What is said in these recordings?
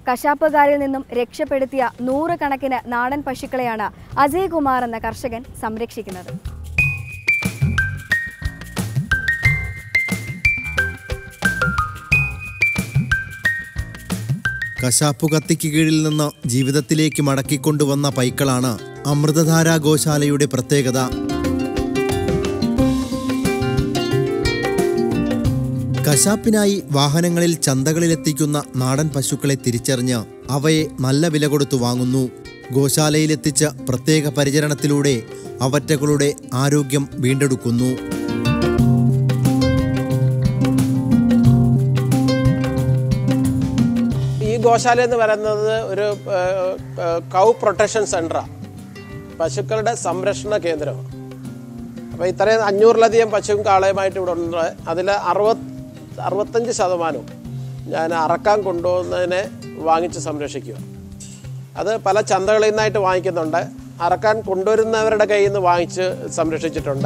കശാപ്പുകാരിൽ നിന്നും രക്ഷപ്പെടുത്തിയ നൂറുകണക്കിന് നാടൻ പശുക്കളെയാണ് അജയ് കുമാർ എന്ന കർഷകൻ സംരക്ഷിക്കുന്നത് കശാപ്പു കത്തിക്ക് കീഴിൽ നിന്ന് ജീവിതത്തിലേക്ക് മടക്കിക്കൊണ്ടുവന്ന പൈക്കളാണ് അമൃതധാര ഗോശാലയുടെ പ്രത്യേകത കശാപ്പിനായി വാഹനങ്ങളിൽ ചന്തകളിലെത്തിക്കുന്ന നാടൻ പശുക്കളെ തിരിച്ചറിഞ്ഞ് അവയെ നല്ല വില കൊടുത്തു വാങ്ങുന്നു ഗോശാലയിലെത്തിച്ച പ്രത്യേക പരിചരണത്തിലൂടെ അവറ്റകളുടെ ആരോഗ്യം വീണ്ടെടുക്കുന്നു ഈ ഗോശാല എന്ന് പറയുന്നത് ഒരു കൗ പ്രൊട്ടക്ഷൻ സെൻ്ററാണ് പശുക്കളുടെ സംരക്ഷണ കേന്ദ്രമാണ് അപ്പോൾ ഇത്രയും അഞ്ഞൂറിലധികം പശുവും കാളയുമായിട്ട് ഇവിടെ ഉണ്ട് അതിൽ അറുപത് അറുപത്തഞ്ച് ശതമാനവും ഞാൻ അറക്കാൻ കൊണ്ടുപോകുന്നതിനെ വാങ്ങിച്ച് സംരക്ഷിക്കുക അത് പല ചന്തകളിൽ നിന്നായിട്ട് വാങ്ങിക്കുന്നുണ്ട് അറക്കാൻ കൊണ്ടുവരുന്നവരുടെ കയ്യിൽ നിന്ന് വാങ്ങിച്ച് സംരക്ഷിച്ചിട്ടുണ്ട്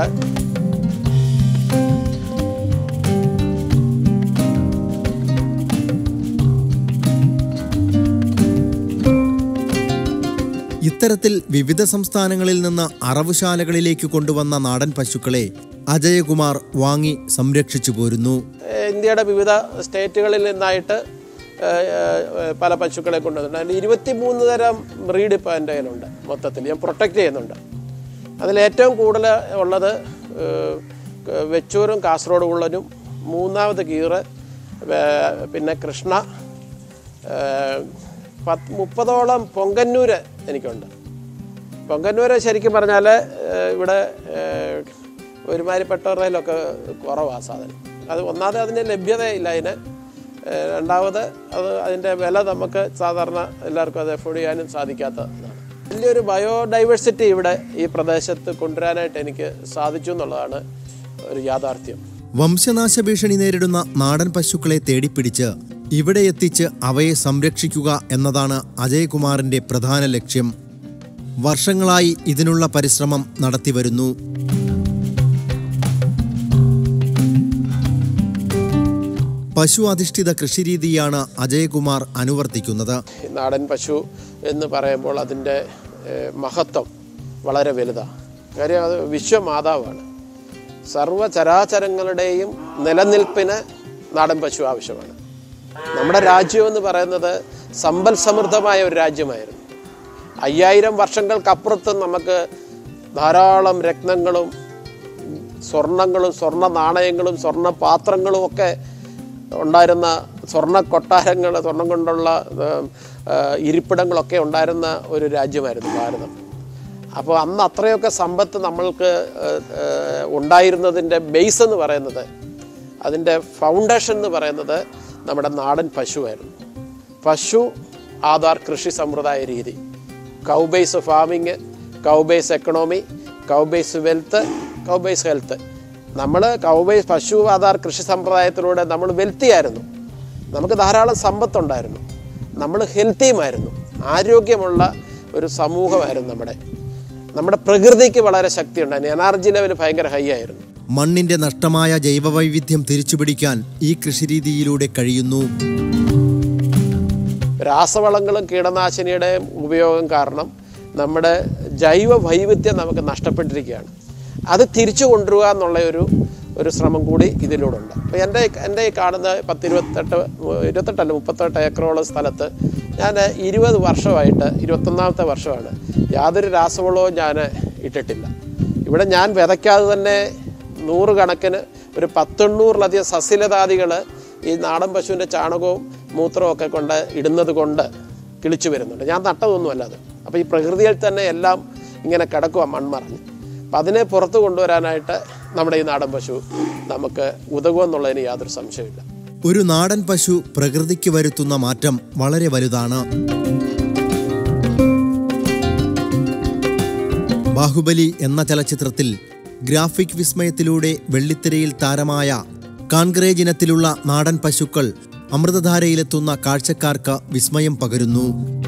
ഇത്തരത്തിൽ വിവിധ സംസ്ഥാനങ്ങളിൽ നിന്ന് അറവുശാലകളിലേക്ക് കൊണ്ടുവന്ന നാടൻ പശുക്കളെ അജയകുമാർ വാങ്ങി സംരക്ഷിച്ചു പോരുന്നു ഏഹ് ഇന്ത്യയുടെ വിവിധ സ്റ്റേറ്റുകളിൽ നിന്നായിട്ട് ഏഹ് ഏഹ് പല പശുക്കളെ കൊണ്ടുവന്നിട്ടുണ്ട് അതിൽ ഇരുപത്തി മൂന്ന് തരം ബ്രീഡ് ഇപ്പോൾ എൻ്റെ കയ്യിലുണ്ട് മൊത്തത്തിൽ ഞാൻ പ്രൊട്ടക്റ്റ് ചെയ്യുന്നുണ്ട് അതിൽ ഏറ്റവും കൂടുതൽ ഉള്ളത് ഏഹ് വെച്ചൂരും കാസർഗോഡ് ഉള്ളനും മൂന്നാമത് ഗീറ് ഏഹ് പിന്നെ കൃഷ്ണ ഏഹ് പത്ത് മുപ്പതോളം പൊങ്കന്നൂര് എനിക്കുണ്ട് പൊങ്കന്നൂര് ശരിക്കും പറഞ്ഞാൽ ഇവിടെ ഏഹ്, ഒരുമാതിരിപ്പെട്ടവരുടെയിലൊക്കെ കുറവാണ് സാധനം അത് ഒന്നാമത് അതിന് ലഭ്യതയില്ല അതിന് ഏഹ്, രണ്ടാമത് അത് അതിൻ്റെ വില നമുക്ക് സാധാരണ എല്ലാവർക്കും അത് എഫോർഡ് ചെയ്യാനും സാധിക്കാത്തതാണ് വലിയൊരു ബയോഡൈവേഴ്സിറ്റി ഇവിടെ ഈ പ്രദേശത്ത് കൊണ്ടുവരാനായിട്ട് എനിക്ക് സാധിച്ചു എന്നുള്ളതാണ് ഒരു യാഥാർത്ഥ്യം വംശനാശ ഭീഷണി നേരിടുന്ന നാടൻ പശുക്കളെ തേടിപ്പിടിച്ച് ഇവിടെ എത്തിച്ച് അവയെ സംരക്ഷിക്കുക എന്നതാണ് അജയകുമാറിന്റെ പ്രധാന ലക്ഷ്യം വർഷങ്ങളായി ഇതിനുള്ള പരിശ്രമം നടത്തിവരുന്നു പശു അധിഷ്ഠിത കൃഷിരീതിയാണ് അജയകുമാർ അനുവർത്തിക്കുന്നത് ഈ നാടൻ പശു എന്ന് പറയുമ്പോൾ അതിൻ്റെ ഏഹ്, മഹത്വം വളരെ വലുതാണ് കാര്യം അത് വിശ്വമാതാവാണ് സർവചരാചരങ്ങളുടെയും നിലനിൽപ്പിന് നാടൻ പശു ആവശ്യമാണ് നമ്മുടെ രാജ്യം എന്ന് പറയുന്നത് സമ്പൽ സമൃദ്ധമായ ഒരു രാജ്യമായിരുന്നു അയ്യായിരം വർഷങ്ങൾക്കപ്പുറത്ത് നമുക്ക് ധാരാളം രത്നങ്ങളും സ്വർണങ്ങളും സ്വർണ്ണ നാണയങ്ങളും സ്വർണ്ണ പാത്രങ്ങളും ഒക്കെ ഉണ്ടായിരുന്ന സ്വർണ്ണ കൊട്ടാരങ്ങൾ സ്വർണം കൊണ്ടുള്ള ഏഹ്, ഏഹ്, ഇരിപ്പിടങ്ങളൊക്കെ ഉണ്ടായിരുന്ന ഒരു രാജ്യമായിരുന്നു ഭാരതം അപ്പോൾ അന്ന് അത്രയൊക്കെ സമ്പത്ത് നമ്മൾക്ക് ഏഹ്, ഏഹ്, ഉണ്ടായിരുന്നതിൻ്റെ ബേസ് എന്ന് പറയുന്നത് അതിൻ്റെ ഫൗണ്ടേഷൻ എന്ന് പറയുന്നത് നമ്മുടെ നാടൻ പശുവായിരുന്നു പശു ആധാർ കൃഷി സമ്പ്രദായ രീതി cow base farming cow base economy cow base wealth cow base health നമ്മൾ കൗ ബേസ് പശു ആധാർ കൃഷി സമ്പ്രദായത്തിലൂടെ നമ്മൾ വെൽത്തി ആയിരുന്നു നമുക്ക് ധാരാളം സമ്പത്തുണ്ടായിരുന്നു നമ്മൾ ഹെൽത്തിയുമായിരുന്നു ആരോഗ്യമുള്ള ഒരു സമൂഹമായിരുന്നു നമ്മുടെ നമ്മുടെ പ്രകൃതിക്ക് വളരെ ശക്തിയുണ്ടായിരുന്നു എനർജി ലെവൽ ഭയങ്കര ഹൈ ആയിരുന്നു മണ്ണിന്റെ നഷ്ടമായ ജൈവവൈവിധ്യം തിരിച്ചുപിടിക്കാൻ ഈ കൃഷിരീതിയിലൂടെ കഴിയുന്നു രാസവളങ്ങളും കീടനാശിനിയുടെയും ഉപയോഗം കാരണം നമ്മുടെ ജൈവ വൈവിധ്യം നമുക്ക് നഷ്ടപ്പെട്ടിരിക്കുകയാണ് അത് തിരിച്ചു കൊണ്ടുവരിക എന്നുള്ള ഒരു ഒരു ശ്രമം കൂടി ഇതിലൂടെ ഉണ്ട് അപ്പോൾ എൻ്റെ എൻ്റെ ഈ കാണുന്ന പത്തിരുപത്തെട്ട് ഇരുപത്തെട്ടല്ല മുപ്പത്തെട്ട് ഏക്കറോളം സ്ഥലത്ത് ഞാൻ ഇരുപത് വർഷമായിട്ട് ഇരുപത്തൊന്നാമത്തെ വർഷമാണ് യാതൊരു രാസവളവും ഞാൻ ഇട്ടിട്ടില്ല ഇവിടെ ഞാൻ വിതയ്ക്കാതെ തന്നെ നൂറുകണക്കിന് ഒരു പത്തെണ്ണൂറിലധികം സസ്യലതാദികൾ ഈ നാടൻ പശുവിൻ്റെ ചാണകവും മൂത്രവും ഒക്കെ കൊണ്ട് ഇടുന്നത് കൊണ്ട് കിളിച്ചു വരുന്നുണ്ട് ഞാൻ നട്ടതൊന്നുമല്ല അത് അപ്പോൾ ഈ പ്രകൃതിയിൽ തന്നെ എല്ലാം ഇങ്ങനെ കിടക്കുക മൺമറഞ്ഞ് അപ്പം അതിനെ പുറത്ത് കൊണ്ടുവരാനായിട്ട് നമ്മുടെ ഈ നാടൻ പശു നമുക്ക് ഉതകുമെന്നുള്ളതിന് യാതൊരു സംശയമില്ല ഒരു നാടൻ പശു പ്രകൃതിക്ക് വരുത്തുന്ന മാറ്റം വളരെ വലുതാണ് ബാഹുബലി എന്ന ചലച്ചിത്രത്തിൽ ഗ്രാഫിക് വിസ്മയത്തിലൂടെ വെള്ളിത്തിരയിൽ താരമായ കാൺഗ്രേജ് ഇനത്തിലുള്ള നാടൻ പശുക്കൾ അമൃതധാരയിലെത്തുന്ന കാഴ്ചക്കാർക്ക് വിസ്മയം പകരുന്നു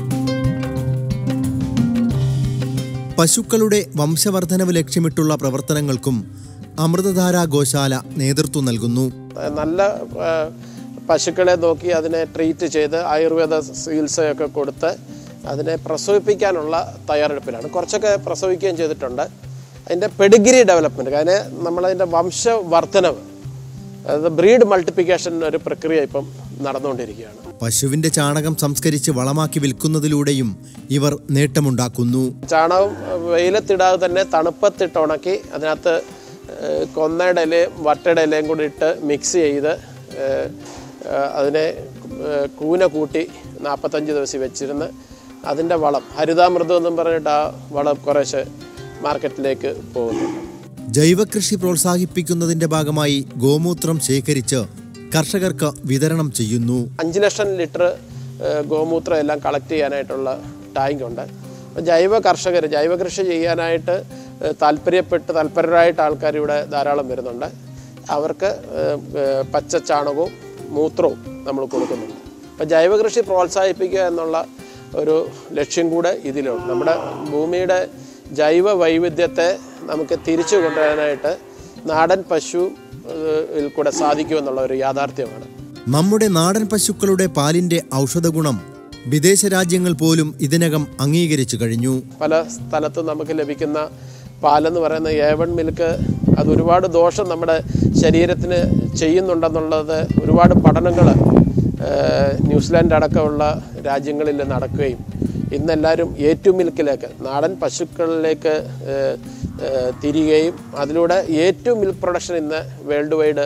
പശുക്കളുടെ വംശവർദ്ധനവ് ലക്ഷ്യമിട്ടുള്ള പ്രവർത്തനങ്ങൾക്കും അമൃതധാര ഗോശാല നേതൃത്വം നൽകുന്നു നല്ല ആ, പശുക്കളെ നോക്കി അതിനെ ട്രീറ്റ് ചെയ്ത് ആയുർവേദ ചികിത്സയൊക്കെ കൊടുത്ത് അതിനെ പ്രസവിപ്പിക്കാനുള്ള തയ്യാറെടുപ്പിലാണ് കുറച്ചൊക്കെ പ്രസവിക്കുകയും ചെയ്തിട്ടുണ്ട് അതിൻ്റെ പെഡിഗ്രി ഡെവലപ്മെൻറ്റ് അതിനെ നമ്മളതിൻ്റെ വംശവർദ്ധനവ് അതായത് ബ്രീഡ് മൾട്ടിപ്ലിക്കേഷൻ ഒരു പ്രക്രിയ ഇപ്പം നടന്നുകൊണ്ടിരിക്കുകയാണ് പശുവിന്റെ ചാണകം സംസ്കരിച്ച് വളമാക്കി വിൽക്കുന്നതിലൂടെയും ഇവർ നേട്ടമുണ്ടാക്കുന്നു ചാണകം വെയിലത്തിടാതെ തന്നെ തണുപ്പത്തിട്ട് ഉണക്കി അതിനകത്ത് ഏഹ്, കൊന്നയുടെ ഇലയും വട്ടയുടെ ഇലയും കൂടി ഇട്ട് മിക്സ് ചെയ്ത് ഏഹ്, ഏഹ്, അതിനെ ഏഹ്, കൂന കൂട്ടി നാൽപ്പത്തഞ്ച് ദിവസം വെച്ചിരുന്ന് അതിൻ്റെ വളം ഹരിതാമൃതം എന്നും പറഞ്ഞിട്ട് ആ വളം കുറേശ്ശെ മാർക്കറ്റിലേക്ക് പോകുന്നുണ്ട് ജൈവകൃഷി പ്രോത്സാഹിപ്പിക്കുന്നതിന്റെ ഭാഗമായി ഗോമൂത്രം ശേഖരിച്ച് കർഷകർക്ക് വിതരണം ചെയ്യുന്നു അഞ്ച് ലക്ഷം ലിറ്റർ ഏഹ്, ഗോമൂത്രം എല്ലാം കളക്ട് ചെയ്യാനായിട്ടുള്ള ടാങ്ക് ഉണ്ട് അപ്പോൾ ജൈവ കർഷകർ ജൈവ കൃഷി ചെയ്യാനായിട്ട് ഏഹ്, താല്പര്യപ്പെട്ട് താല്പര്യരായിട്ട് ആൾക്കാർ ഇവിടെ ധാരാളം വരുന്നുണ്ട് അവർക്ക് ഏഹ്, ഏഹ്, പച്ച ചാണകവും മൂത്രവും നമ്മൾ കൊടുക്കുന്നുണ്ട് അപ്പോൾ ജൈവ കൃഷി പ്രോത്സാഹിപ്പിക്കുക എന്നുള്ള ഒരു ലക്ഷ്യം കൂടെ ഇതിലുണ്ട് നമ്മുടെ ഭൂമിയുടെ ജൈവ വൈവിധ്യത്തെ നമുക്ക് തിരിച്ചു കൊണ്ടുവരാനായിട്ട് നാടൻ പശു ഏഹ്, ൽ കൂടെ സാധിക്കുമെന്നുള്ള ഒരു യാഥാർത്ഥ്യമാണ് നമ്മുടെ നാടൻ പശുക്കളുടെ പാലിന്റെ ഔഷധഗുണം വിദേശ രാജ്യങ്ങൾ പോലും ഇതിനകം അംഗീകരിച്ചു കഴിഞ്ഞു പല സ്ഥലത്തും നമുക്ക് ലഭിക്കുന്ന പാലെന്ന് പറയുന്ന എ വൺ മിൽക്ക് അത് ഒരുപാട് ദോഷം നമ്മുടെ ശരീരത്തിന് ചെയ്യുന്നുണ്ടെന്നുള്ളത് ഒരുപാട് പഠനങ്ങൾ ന്യൂസിലാൻഡ് അടക്കമുള്ള രാജ്യങ്ങളിൽ നടക്കുകയും ഇന്നെല്ലാവരും എ ടു മിൽക്കിലേക്ക് നാടൻ പശുക്കളിലേക്ക് ഏഹ്, ഏഹ്, തിരികെയും അതിലൂടെ എ ടു മിൽക്ക് പ്രൊഡക്ഷൻ ഇന്ന് വേൾഡ് വൈഡ്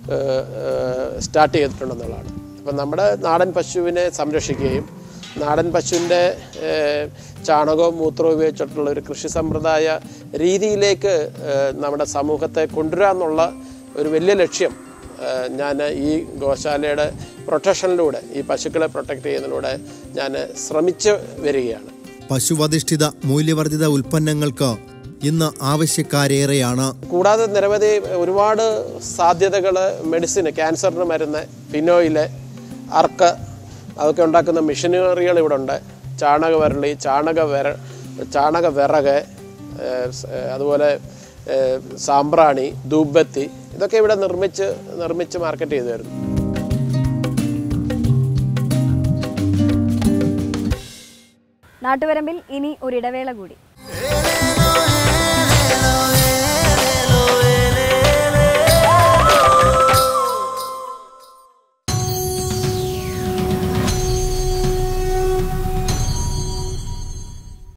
സ്റ്റാർട്ട് ചെയ്തിട്ടുണ്ടെന്നുള്ളതാണ് അപ്പം നമ്മുടെ നാടൻ പശുവിനെ സംരക്ഷിക്കുകയും നാടൻ പശുവിൻ്റെ ഏഹ്, ചാണകവും മൂത്രവും ഉപയോഗിച്ചിട്ടുള്ള ഒരു കൃഷി സമ്പ്രദായ രീതിയിലേക്ക് ഏഹ്, നമ്മുടെ സമൂഹത്തെ കൊണ്ടുവരാന്നുള്ള ഒരു വലിയ ലക്ഷ്യം ഞാൻ ഈ ഗോശാലയുടെ പ്രൊട്ടക്ഷനിലൂടെ ഈ പശുക്കളെ പ്രൊട്ടക്റ്റ് ചെയ്യുന്നതിലൂടെ ഞാൻ ശ്രമിച്ചു വരികയാണ് പശുവധിഷ്ഠിത മൂല്യവർദ്ധിത ഉൽപ്പന്നങ്ങൾക്ക് ഇന്ന് ആവശ്യക്കാരേറെയാണ് കൂടാതെ നിരവധി ഒരുപാട് സാധ്യതകൾ മെഡിസിന് ക്യാൻസറിന് മരുന്ന് ഫിനോയില് അർക്ക് അതൊക്കെ ഉണ്ടാക്കുന്ന മെഷീനറികൾ ഇവിടെ ഉണ്ട് ചാണക വരളി ചാണക വിര ചാണക വിറക് ഏഹ്, സ്- ഏഹ്, അതുപോലെ ഏഹ്, സാമ്പ്രാണി ധൂപത്തി ഇതൊക്കെ ഇവിടെ നിർമ്മിച്ച് നിർമ്മിച്ച് മാർക്കറ്റ് ചെയ്തു വരുന്നു നാട്ടുവരമ്പിൽ ഇനി ഒരിടവേള കൂടി